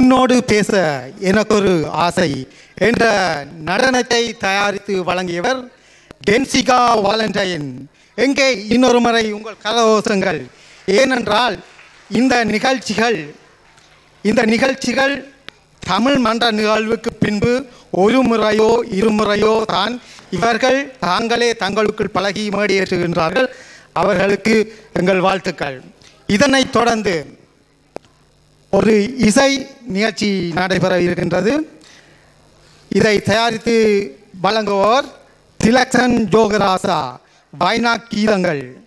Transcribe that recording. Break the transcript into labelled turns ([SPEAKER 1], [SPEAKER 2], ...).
[SPEAKER 1] உன்னோடு பேச எனக்கொரு ஆசை என்ற நடனத்தை தயாரித்து வழங்கியவர் டென்சிகா வாலண்டைன் எங்கே இன்னொரு முறை உங்கள் கரகோஷங்கள் ஏனென்றால் இந்த நிகழ்ச்சிகள் இந்த நிகழ்ச்சிகள் தமிழ் மன்ற நிகழ்வுக்கு பின்பு ஒரு முறையோ இருமுறையோ தான் இவர்கள் தாங்களே தங்களுக்குள் பழகி மேடியேற்றுகின்றார்கள் அவர்களுக்கு எங்கள் வாழ்த்துக்கள் இதனைத் தொடர்ந்து ஒரு இசை நிகழ்ச்சி நடைபெற இருக்கின்றது இதை தயாரித்து வழங்குவோர் திலக்ஷன் ஜோகராசா வைனா கீதங்கள்